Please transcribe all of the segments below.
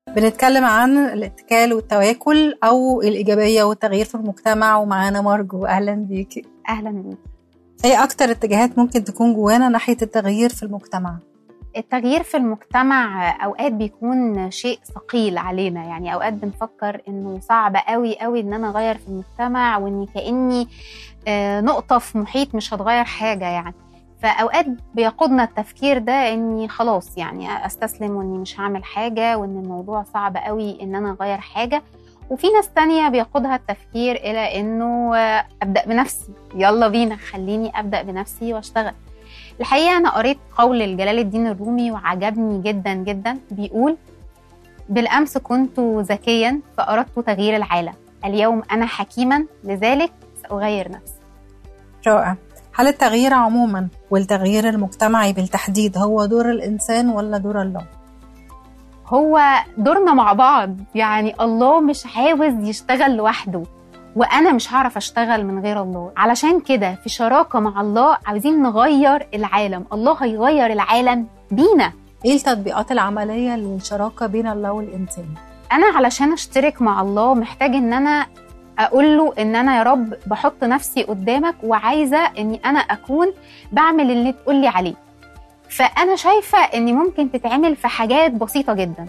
بنتكلم عن الاتكال والتواكل او الايجابيه والتغيير في المجتمع ومعانا مارجو اهلا بيكي اهلا بيك ايه اكتر اتجاهات ممكن تكون جوانا ناحيه التغيير في المجتمع التغيير في المجتمع اوقات بيكون شيء ثقيل علينا يعني اوقات بنفكر انه صعب قوي قوي ان انا اغير في المجتمع واني كاني آه، نقطه في محيط مش هتغير حاجه يعني فاوقات بيقودنا التفكير ده اني خلاص يعني استسلم واني مش هعمل حاجه وان الموضوع صعب قوي ان انا اغير حاجه وفي ناس تانية بيقودها التفكير الى انه آه، ابدا بنفسي يلا بينا خليني ابدا بنفسي واشتغل الحقيقه انا قريت قول جلال الدين الرومي وعجبني جدا جدا بيقول بالامس كنت ذكيا فاردت تغيير العالم اليوم انا حكيما لذلك ساغير نفسي رائع هل التغيير عموما والتغيير المجتمعي بالتحديد هو دور الانسان ولا دور الله هو دورنا مع بعض يعني الله مش عاوز يشتغل لوحده وانا مش هعرف اشتغل من غير الله علشان كده في شراكه مع الله عاوزين نغير العالم الله هيغير العالم بينا ايه التطبيقات العمليه للشراكه بين الله والانسان انا علشان اشترك مع الله محتاج ان انا اقول له ان انا يا رب بحط نفسي قدامك وعايزه اني انا اكون بعمل اللي تقول لي عليه فانا شايفه ان ممكن تتعمل في حاجات بسيطه جدا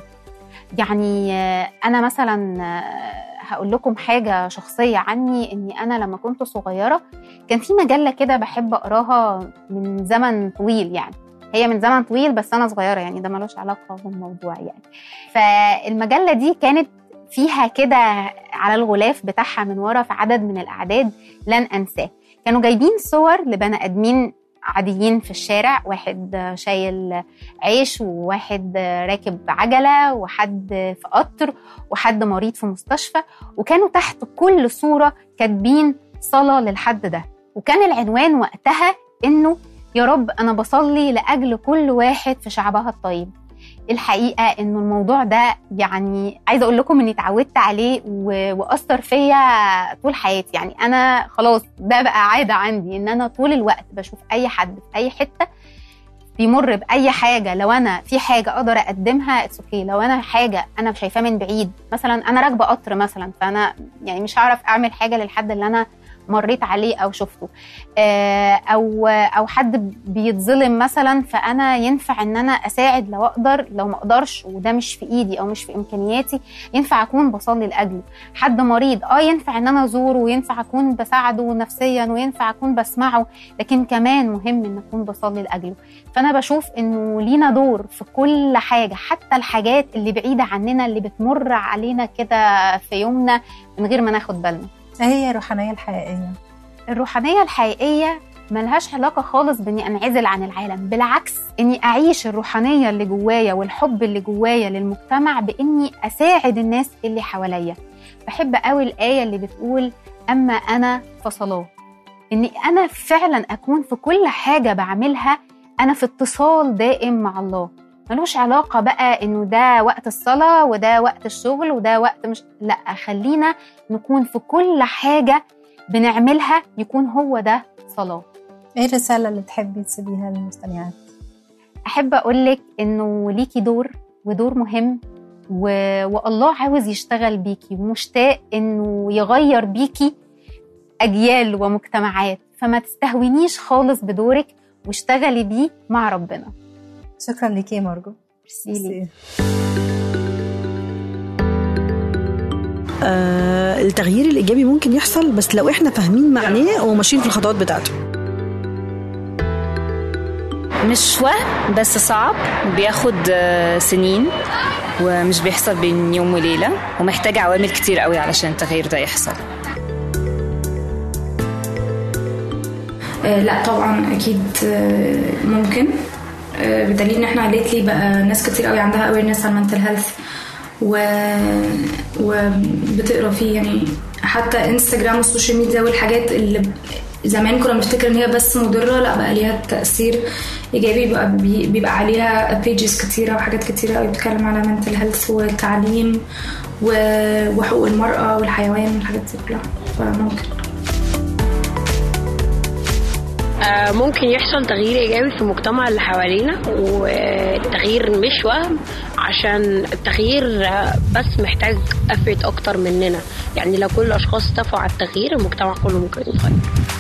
يعني آه، انا مثلا آه، هقول لكم حاجه شخصيه عني اني انا لما كنت صغيره كان في مجله كده بحب اقراها من زمن طويل يعني هي من زمن طويل بس انا صغيره يعني ده ملوش علاقه بالموضوع يعني فالمجله دي كانت فيها كده على الغلاف بتاعها من ورا في عدد من الاعداد لن انساه كانوا جايبين صور لبني ادمين عاديين في الشارع واحد شايل عيش وواحد راكب عجلة وحد في قطر وحد مريض في مستشفى وكانوا تحت كل صورة كاتبين صلاة للحد ده وكان العنوان وقتها إنه يا رب أنا بصلي لأجل كل واحد في شعبها الطيب الحقيقة إنه الموضوع ده يعني عايزة أقول لكم إني اتعودت عليه و- وأثر فيا طول حياتي يعني أنا خلاص ده بقى عادة عندي إن أنا طول الوقت بشوف أي حد في أي حتة بيمر بأي حاجة لو أنا في حاجة أقدر أقدمها اتس اوكي لو أنا حاجة أنا شايفاه من بعيد مثلا أنا راكبة قطر مثلا فأنا يعني مش هعرف أعمل حاجة للحد اللي أنا مريت عليه او شفته آه، او او حد بيتظلم مثلا فانا ينفع ان انا اساعد لو اقدر لو ما اقدرش وده مش في ايدي او مش في امكانياتي ينفع اكون بصلي لاجله حد مريض اه ينفع ان انا ازوره وينفع اكون بساعده نفسيا وينفع اكون بسمعه لكن كمان مهم ان اكون بصلي لاجله فانا بشوف انه لينا دور في كل حاجه حتى الحاجات اللي بعيده عننا اللي بتمر علينا كده في يومنا من غير ما ناخد بالنا ايه هي الروحانيه الحقيقيه الروحانية الحقيقية ملهاش علاقة خالص بإني أنعزل عن العالم بالعكس إني أعيش الروحانية اللي جوايا والحب اللي جوايا للمجتمع بإني أساعد الناس اللي حواليا بحب قوي الآية اللي بتقول أما أنا فصلاه إني أنا فعلا أكون في كل حاجة بعملها أنا في اتصال دائم مع الله ملوش علاقة بقى إنه ده وقت الصلاة وده وقت الشغل وده وقت مش لأ خلينا نكون في كل حاجة بنعملها يكون هو ده صلاة ايه الرساله اللي تحبي تسيبيها للمستمعات أحب أقولك إنه ليكي دور ودور مهم و... والله عاوز يشتغل بيكي ومشتاق إنه يغير بيكي أجيال ومجتمعات فما تستهونيش خالص بدورك واشتغلي بيه مع ربنا شكرا ليكي يا مارجو ميرسي ليك. آه التغيير الايجابي ممكن يحصل بس لو احنا فاهمين معناه وماشيين في الخطوات بتاعته مش وهم بس صعب بياخد آه، سنين ومش بيحصل بين يوم وليلة ومحتاج عوامل كتير قوي علشان التغيير ده يحصل آه، لا طبعا اكيد آه، ممكن آه، بدليل ان احنا ليتلي بقى ناس كتير قوي عندها اويرنس على المنتل هيلث و... وبتقرا فيه يعني حتى انستجرام والسوشيال ميديا والحاجات اللي زمان كنا بنفتكر ان هي بس مضره لا بقى ليها تاثير ايجابي بقى بي- بيبقى عليها بيجز كتيره وحاجات كتيره قوي بتتكلم على منتل هيلث والتعليم و- وحقوق المراه والحيوان والحاجات دي كلها فممكن آه، ممكن يحصل تغيير ايجابي في المجتمع اللي حوالينا والتغيير مش وهم عشان التغيير آه، بس محتاج افرت اكتر مننا يعني لو كل الاشخاص اتفقوا على التغيير المجتمع كله ممكن يتغير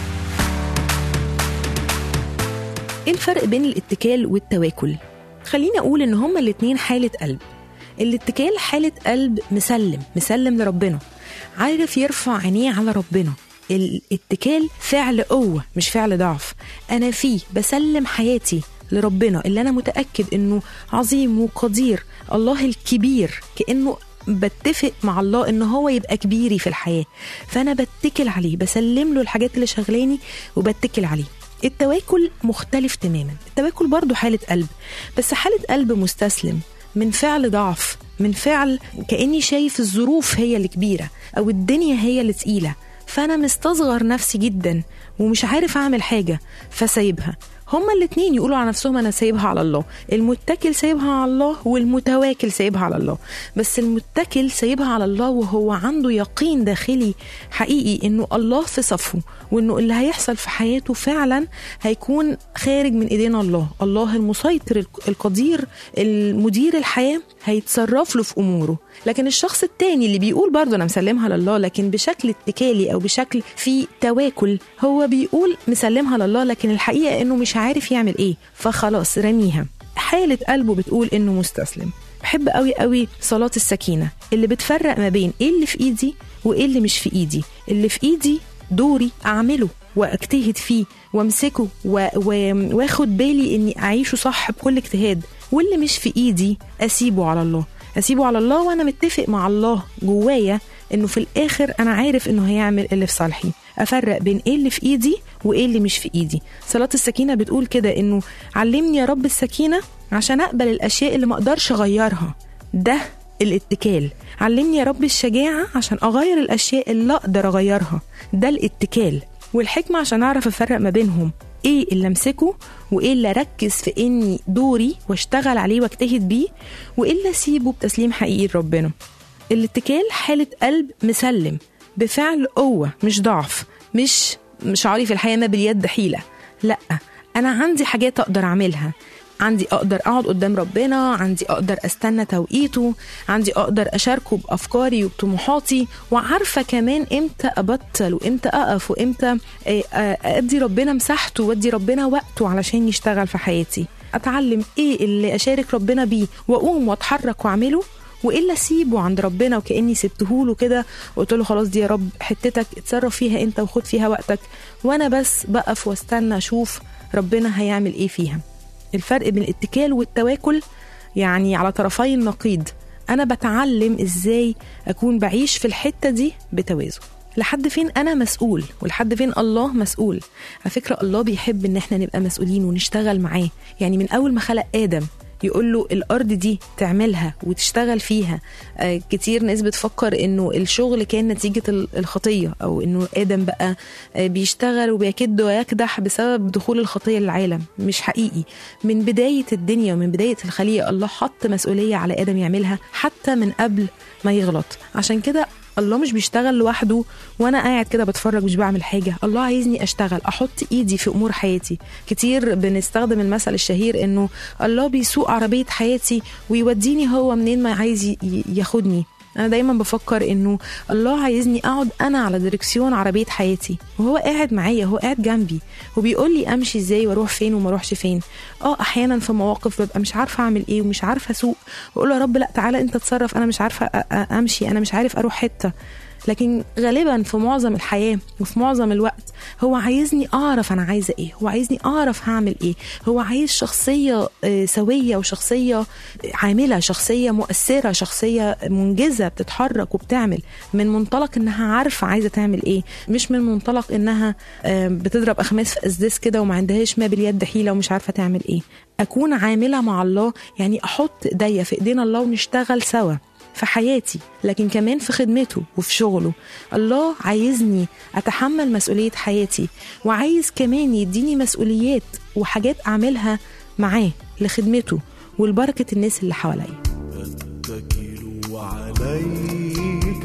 ايه الفرق بين الاتكال والتواكل خليني اقول ان هما الاتنين حالة قلب الاتكال حالة قلب مسلم مسلم لربنا عارف يرفع عينيه على ربنا الاتكال فعل قوة مش فعل ضعف أنا فيه بسلم حياتي لربنا اللي أنا متأكد إنه عظيم وقدير الله الكبير كأنه بتفق مع الله ان هو يبقى كبيري في الحياه فانا بتكل عليه بسلم له الحاجات اللي شغلاني وبتكل عليه التواكل مختلف تماما التواكل برضو حالة قلب بس حالة قلب مستسلم من فعل ضعف من فعل كأني شايف الظروف هي اللي كبيرة أو الدنيا هي اللي تقيلة فأنا مستصغر نفسي جدا ومش عارف أعمل حاجة فسايبها هما الاتنين يقولوا على نفسهم انا سايبها على الله المتكل سايبها على الله والمتواكل سايبها على الله بس المتكل سايبها على الله وهو عنده يقين داخلي حقيقي انه الله في صفه وانه اللي هيحصل في حياته فعلا هيكون خارج من ايدينا الله الله المسيطر القدير المدير الحياه هيتصرف له في اموره لكن الشخص التاني اللي بيقول برضه انا مسلمها لله لكن بشكل اتكالي او بشكل في تواكل هو بيقول مسلمها لله لكن الحقيقه انه مش عارف يعمل ايه فخلاص رميها حاله قلبه بتقول انه مستسلم بحب قوي قوي صلاه السكينه اللي بتفرق ما بين ايه اللي في ايدي وايه اللي مش في ايدي اللي في ايدي دوري اعمله واجتهد فيه وامسكه و... و... واخد بالي اني اعيشه صح بكل اجتهاد واللي مش في ايدي اسيبه على الله اسيبه على الله وانا متفق مع الله جوايا انه في الاخر انا عارف انه هيعمل اللي في صالحي افرق بين ايه اللي في ايدي وايه اللي مش في ايدي صلاه السكينه بتقول كده انه علمني يا رب السكينه عشان اقبل الاشياء اللي ما اقدرش اغيرها ده الاتكال علمني يا رب الشجاعه عشان اغير الاشياء اللي اقدر اغيرها ده الاتكال والحكمه عشان اعرف افرق ما بينهم ايه اللي امسكه وايه اللي اركز في اني دوري واشتغل عليه واجتهد بيه وايه اللي اسيبه بتسليم حقيقي لربنا الاتكال حالة قلب مسلم بفعل قوة مش ضعف مش شعاري في الحياة ما باليد حيلة لا أنا عندي حاجات أقدر أعملها عندي أقدر أقعد قدام ربنا عندي أقدر أستنى توقيته عندي أقدر أشاركه بأفكاري وبطموحاتي وعارفة كمان إمتى أبطل وإمتى أقف وإمتى أدي ربنا مساحته وأدي ربنا وقته علشان يشتغل في حياتي أتعلم إيه اللي أشارك ربنا بيه وأقوم وأتحرك وأعمله والا اسيبه عند ربنا وكاني سبته له كده وقلت له خلاص دي يا رب حتتك اتصرف فيها انت وخد فيها وقتك وانا بس بقف واستنى اشوف ربنا هيعمل ايه فيها الفرق بين الاتكال والتواكل يعني على طرفي النقيض انا بتعلم ازاي اكون بعيش في الحته دي بتوازن لحد فين انا مسؤول ولحد فين الله مسؤول على فكره الله بيحب ان احنا نبقى مسؤولين ونشتغل معاه يعني من اول ما خلق ادم يقول له الارض دي تعملها وتشتغل فيها آه كتير ناس بتفكر انه الشغل كان نتيجه الخطيه او انه ادم بقى آه بيشتغل وبيكد ويكدح بسبب دخول الخطيه للعالم مش حقيقي من بدايه الدنيا ومن بدايه الخليقه الله حط مسؤوليه على ادم يعملها حتى من قبل ما يغلط عشان كده الله مش بيشتغل لوحده وانا قاعد كده بتفرج مش بعمل حاجه الله عايزني اشتغل احط ايدي في امور حياتي كتير بنستخدم المثل الشهير انه الله بيسوق عربيه حياتي ويوديني هو منين ما عايز ياخدني انا دايما بفكر انه الله عايزني اقعد انا على دركسيون عربيه حياتي وهو قاعد معايا هو قاعد جنبي وبيقول لي امشي ازاي واروح فين وما اروحش فين اه احيانا في مواقف ببقى مش عارفه اعمل ايه ومش عارفه اسوق واقول له يا رب لا تعالى انت اتصرف انا مش عارفه امشي انا مش عارف اروح حته لكن غالبا في معظم الحياه وفي معظم الوقت هو عايزني اعرف انا عايزه ايه هو عايزني اعرف هعمل ايه هو عايز شخصيه سويه وشخصيه عامله شخصيه مؤثره شخصيه منجزه بتتحرك وبتعمل من منطلق انها عارفه عايزه تعمل ايه مش من منطلق انها بتضرب اخماس في اسداس كده وما عندهاش ما باليد حيله ومش عارفه تعمل ايه اكون عامله مع الله يعني احط ايديا في ايدينا الله ونشتغل سوا في حياتي لكن كمان في خدمته وفي شغله الله عايزني اتحمل مسؤوليه حياتي وعايز كمان يديني مسؤوليات وحاجات اعملها معاه لخدمته ولبركه الناس اللي حواليا أتكل عليك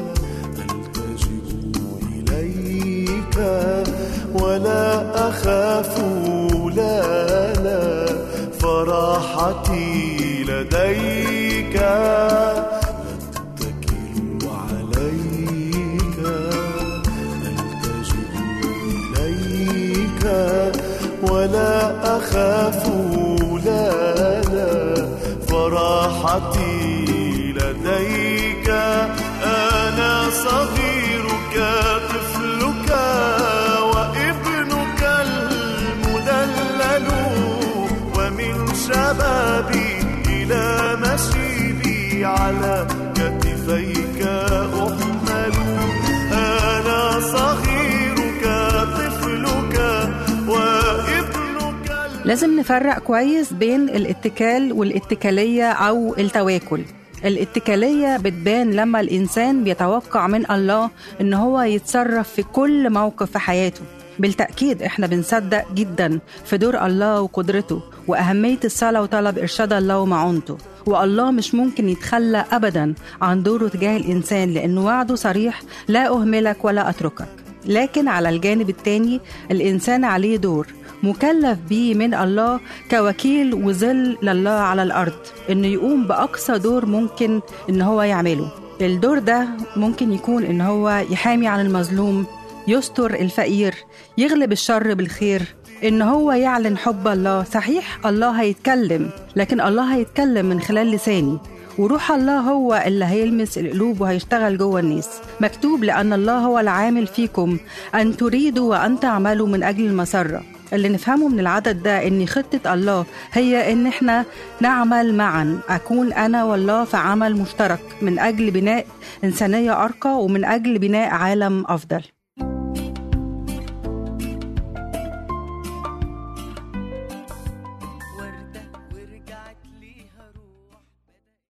ألتجئ إليك ولا أخاف على كتفيك أحمل أنا صغيرك طفلك وابنك لازم نفرق كويس بين الاتكال والاتكالية أو التواكل الاتكالية بتبان لما الإنسان بيتوقع من الله إن هو يتصرف في كل موقف في حياته بالتأكيد إحنا بنصدق جدا في دور الله وقدرته وأهمية الصلاة وطلب إرشاد الله ومعونته والله مش ممكن يتخلى أبدا عن دوره تجاه الإنسان لأنه وعده صريح لا أهملك ولا أتركك لكن على الجانب التاني الإنسان عليه دور مكلف بيه من الله كوكيل وظل لله على الأرض إنه يقوم بأقصى دور ممكن إن هو يعمله الدور ده ممكن يكون إن هو يحامي عن المظلوم يستر الفقير يغلب الشر بالخير إن هو يعلن حب الله صحيح الله هيتكلم لكن الله هيتكلم من خلال لساني وروح الله هو اللي هيلمس القلوب وهيشتغل جوه الناس مكتوب لأن الله هو العامل فيكم أن تريدوا وأن تعملوا من أجل المسرة اللي نفهمه من العدد ده ان خطة الله هي ان احنا نعمل معا اكون انا والله في عمل مشترك من اجل بناء انسانية ارقى ومن اجل بناء عالم افضل